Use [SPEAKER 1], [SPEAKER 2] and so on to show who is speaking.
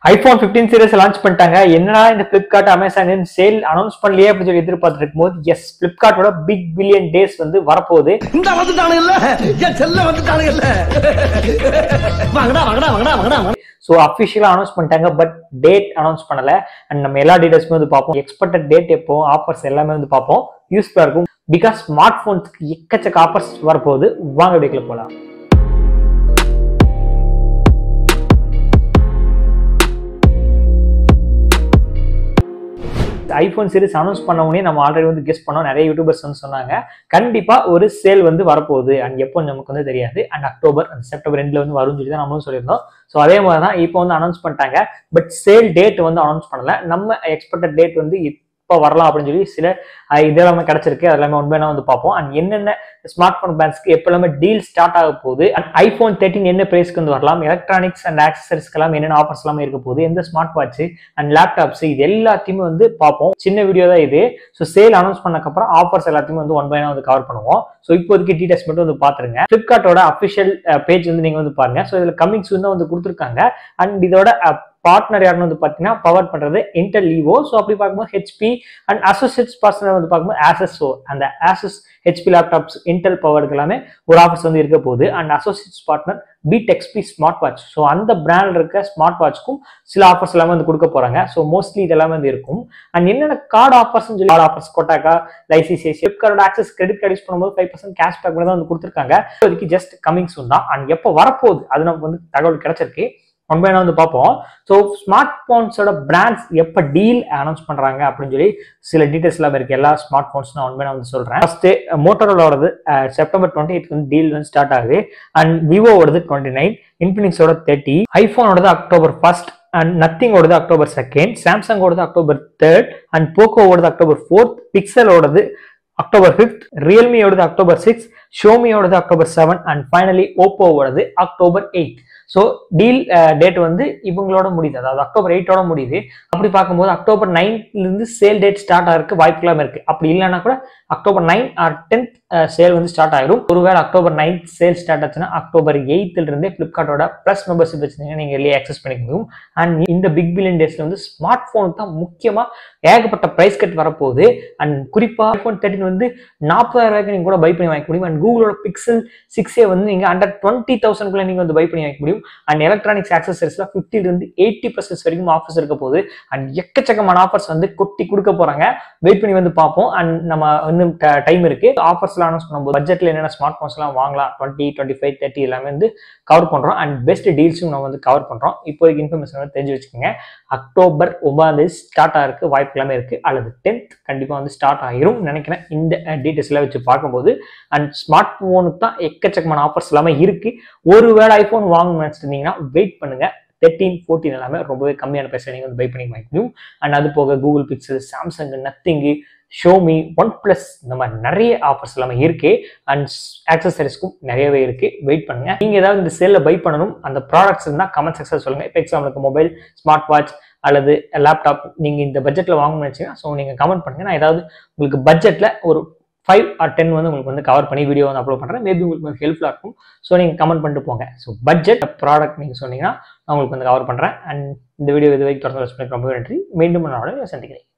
[SPEAKER 1] iPhone 15 series launch பண்ணிட்டாங்க என்னடா இந்த பிளிப்கார்ட் அமேசான் சேல் அனௌன்ஸ் பண்ணலையே அப்படின்னு சொல்லி எதிர்பார்த்துட்டு இருக்கும்போது எஸ் பிளிப்கார்ட்டோட பிக் பில்லியன் டேஸ் வந்து வரப்போகுது
[SPEAKER 2] இந்த வந்துட்டானுங்கல்ல என் செல்ல வந்துட்டானுங்கல்ல வாங்கடா வாங்கடா வாங்கடா வாங்கடா
[SPEAKER 1] ஸோ அஃபிஷியலாக அனௌன்ஸ் பண்ணிட்டாங்க பட் டேட் அனௌன்ஸ் பண்ணல அண்ட் நம்ம எல்லா டீடைல்ஸுமே வந்து பார்ப்போம் எக்ஸ்பெக்டட் டேட் எப்போ ஆஃபர்ஸ் எல்லாமே வந்து பார்ப்போம் யூஸ்ஃபுல்லாக இருக்கும் பிகாஸ் ஸ்மார்ட் ஃபோன்ஸ்க்கு எக்கச்சக்க ஆஃபர்ஸ் வரப்போகுது வாங்க வீடியோக்குள்ள போகலாம் ஐபோன் சீரிஸ் அனௌன்ஸ் பண்ண உடனே நம்ம ஆல்ரெடி வந்து கெஸ் பண்ணோம் நிறைய யூடியூபர்ஸ் வந்து சொன்னாங்க கண்டிப்பா ஒரு சேல் வந்து வரப்போகுது அண்ட் எப்போ நமக்கு வந்து தெரியாது அண்ட் அக்டோபர் அண்ட் செப்டம்பர் ரெண்டுல வந்து வரும்னு சொல்லி தான் நம்மளும் சொல்லியிருந்தோம் ஸோ அதே மாதிரி தான் இப்போ வந்து அனௌன்ஸ் பண்ணிட்டாங்க பட் சேல் டேட் வந்து அனௌன்ஸ் பண்ணல நம்ம எக்ஸ்பெக்டட் டேட் வந்து இப்போ வரலாம் அப்படின்னு சொல்லி சில அஹ், இது எல்லாமே கிடைச்சிருக்கு அது எல்லாமே உண்மையான வந்து பார்ப்போம் அண்ட் என்னென்ன ஸ்மார்ட் ஃபோன் பிராண்ட்ஸ்க்கு எப்போ எல்லாமே டீல் ஸ்டார்ட் ஆக போகுது அண்ட் ஐபோன் தேர்ட்டின் என்ன பிரைஸ்க்கு வந்து வரலாம் எலக்ட்ரானிக்ஸ் அண்ட் ஆக்சசரிஸ்க்கு எல்லாம் என்னென்ன ஆஃபர்ஸ் எல்லாமே இருக்க போகுது எந்த ஸ்மார்ட் வாட்ச் அண்ட் லேப்டாப்ஸ் இது எல்லாத்தையுமே வந்து பார்ப்போம் சின்ன வீடியோ தான் இது ஸோ சேல் அனௌன்ஸ் பண்ணக்கப்புறம் ஆஃபர்ஸ் எல்லாத்தையுமே வந்து ஒன் பை வந்து கவர் பண்ணுவோம் ஸோ இப்போதைக்கு டீடைல்ஸ் மட்டும் வந்து பார்த்துருங்க ஃப்ளிப்கார்ட்டோட அஃபிஷியல் பேஜ் வந்து நீங்கள் வந்து பாருங்க ஸோ இதில் கமிங் சூன் தான் வந்து கொடுத்துருக்காங்க அண்ட் இதோட பார்ட்னர் யாருன்னு வந்து பார்த்தீங்கன்னா பவர் பண்ணுறது இன்டர் லீவோ ஸோ அப்படி பார்க்கும்போது ஹெச்பி அண்ட் அசோசியேட்ஸ் பார்ட்னர் வந்து பார்க்கும்போது ஆசஸ் ஸோ அந்த ஆசஸ் ஹெச்பி லேப்டாப்ஸ் இன்டெல் பவருக்கு எல்லாமே ஒரு ஆஃபர்ஸ் வந்து இருக்க போகுது and associates partner Beat XP smart watch so அந்த பிராண்ட் இருக்க ஸ்மார்ட் வாட்ச்க்கும் சில ஆஃபர்ஸ் எல்லாமே வந்து கொடுக்க போறாங்க ஸோ மோஸ்ட்லி இதெல்லாமே வந்து இருக்கும் அண்ட் என்னென்ன கார்டு ஆஃபர்ஸ் சொல்லி கார்டு ஆஃபர்ஸ் கொட்டாக்கா லைசிசிஐ Flipkart Axis credit card use பண்ணும்போது ஃபைவ் பர்சன்ட் கேஷ் பேக் தான் வந்து கொடுத்துருக்காங்க இப்போதைக்கு ஜஸ்ட் கமிங் சூன் தான் அண்ட் எப்போ வரப்போகுது அது நமக்கு வந்து தகவல் கிடைச்சிருக்கு ஒன் பை வந்து பார்ப்போம் ஸோ ஸ்மார்ட் ஃபோன்ஸோட பிராண்ட்ஸ் எப்போ டீல் அனௌன்ஸ் பண்றாங்க அப்படின்னு சொல்லி சில டீடைல்ஸ் எல்லாம் இருக்கு எல்லா ஸ்மார்ட் ஃபோன்ஸ் நான் ஒன் பை வந்து சொல்றேன் ஃபர்ஸ்ட் மோட்டரோலோடது செப்டம்பர் டுவெண்ட்டி எயிட் வந்து டீல் வந்து ஸ்டார்ட் ஆகுது அண்ட் விவோவோடது டுவெண்ட்டி நைன் இன்ஃபினிக்ஸோட தேர்ட்டி ஐஃபோனோடது அக்டோபர் ஃபர்ஸ்ட் அண்ட் நத்திங்கோடது அக்டோபர் செகண்ட் சாம்சங்கோடது அக்டோபர் தேர்ட் அண்ட் போக்கோவோடது அக்டோபர் ஃபோர்த் பிக்சலோடது அக்டோபர் ஃபிஃப்த் ரியல்மியோடது அக்டோபர் சிக்ஸ் ஷோமியோடது அக்டோபர் செவன் அண்ட் ஃபைனலி ஓப்போவோடது October eight so deal date வந்து இவங்களோட முடியுது அதாவது அக்டோபர் எயிட்டோட முடியுது அப்படி பார்க்கும்போது அக்டோபர் நைன்த்லேருந்து சேல் டேட் ஸ்டார்ட் ஆகிறதுக்கு வாய்ப்புலாம் இருக்கு அப்படி இல்லைன்னா கூட October nine or tenth sale வந்து ஸ்டார்ட் ஆயிரும் ஒருவேளை அக்டோபர் நைன்த் சேல் ஸ்டார்ட் ஆச்சுன்னா அக்டோபர் எயித்துல இருந்தே ஃபிளிப்கார்ட்டோட ப்ளஸ் மெம்பர்ஷிப் வச்சிருந்தீங்கன்னா நீங்க வெளியே ஆக்சஸ் பண்ணிக்க முடியும் அண்ட் இந்த பிக் பில்லியன் டேஸ்ல வந்து ஸ்மார்ட் ஃபோனுக்கு தான் முக்கியமா ஏகப்பட்ட பிரைஸ் கட் வரப்போகுது அண்ட் குறிப்பா ஐபோன் தேர்ட்டின் வந்து நாற்பதாயிரம் ரூபாய்க்கு நீங்க கூட பை பண்ணி வாங்கிக்க முடியும் அண்ட் கூகுளோட பிக்சல் சிக்ஸே வந்து நீங்க அண்டர் டுவெண்ட்டி தௌசண்ட்குள்ள நீங்க வந்து பை பண்ணி வாங்கிக்க முடியும் அண்ட் எலக்ட்ரானிக்ஸ் ஆக்சசரிஸ்ல ஃபிஃப்டில இருந்து எயிட்டி பர்சன்ட் வரைக்கும் ஆஃபர்ஸ் இருக்க போகுது அண்ட் எக்கச்சக்கமான ஆஃபர்ஸ் வந்து கொட்டி கொடுக்க போறாங்க வெயிட் பண்ணி வந்து பார்ப்போம் அண்ட் நம்ம இன்னும் டைம் இருக்கு ஆஃபர்ஸ் எல்லாம் அனௌன்ஸ் பண்ணும்போது பட்ஜெட்ல என்னென்ன ஸ்மார்ட் ஃபோன்ஸ் எல்லாம் வாங்கலாம் டுவெண்ட்டி டுவெண்ட்டி ஃபைவ் தேர்ட்டி எல்லாமே வந்து கவர் பண்றோம் அண்ட் பெஸ்ட் டீல்ஸும் நம்ம வந்து கவர் பண்றோம் இப்போதைக்கு இன்ஃபர்மேஷன் வந்து தெரிஞ்சு வச்சுக்கோங்க அக்டோபர் ஒன்பதாம் தேதி ஸ்டார்ட் ஆகிறதுக்கு வாய்ப்பு எல்லாமே இருக்கு அல்லது டென்த் கண்டிப்பா வந்து ஸ்டார்ட் ஆகிரும் நினைக்கிறேன் இந்த டீட்டெயில்ஸ் எல்லாம் வச்சு பார்க்கும்போது அண்ட் ஸ்மார்ட் ஃபோனுக்கு தான் எக்கச்சக்கமான ஆஃபர்ஸ் எல்லாமே இருக்கு ஒருவேளை ஐபோன் வாங்கணும்னு நினைச்சிட்டு இருந்தீங்கன்னா வெயிட் பண்ணுங்க தேர்ட்டீன் ஃபோர்டீன் எல்லாமே ரொம்பவே கம்மியான பைசா நீங்கள் வந்து பை பண்ணி வாங்கிக்க முடியும் அண்ட் அது போக கூகுள் பிக்சல் சாம்சங் நத்திங்கு ஷோமி ஒன் பிளஸ் இந்த மாதிரி நிறைய ஆஃபர்ஸ் எல்லாமே இருக்கு அண்ட் ஆக்சசரிஸ்க்கும் நிறையவே இருக்கு வெயிட் பண்ணுங்க நீங்க ஏதாவது இந்த சேல்ல பை பண்ணணும் அந்த ப்ராடக்ட்ஸ் இருந்தால் கமெண்ட் செக்ஷன் சொல்லுங்க இப்போ எக்ஸாம்பிளுக்கு மொபைல் ஸ்மார்ட் வாட்ச் அல்லது லேப்டாப் நீங்க இந்த பட்ஜெட்ல வாங்கணும்னு நினைச்சீங்கன்னா ஸோ நீங்க கமெண்ட் பண்ணுங்க நான் ஏதாவது உங்களுக்கு பட்ஜெட்ல ஒரு ஃபைவ் ஆர் டென் வந்து உங்களுக்கு வந்து கவர் பண்ணி வீடியோ வந்து அப்லோட் பண்ணுறேன் மேபி உங்களுக்கு ஹெல்ப்ஃபுல்லாக இருக்கும் ஸோ நீங்கள் கமெண்ட் பண்ணிட்டு போங்க ஸோ பட்ஜெட் ப்ராடக்ட் நீங்கள் சொன்னீங்கன்னா நான் உங்களுக்கு வந்து கவர் பண்ணுறேன் அண்ட் இந்த வீடியோ இது வரைக்கும் தொடர்ந்து watch பண்ணதுக்கு ரொம்ப நன்றி மீண்டும் நான் சந்திக்கிறேன்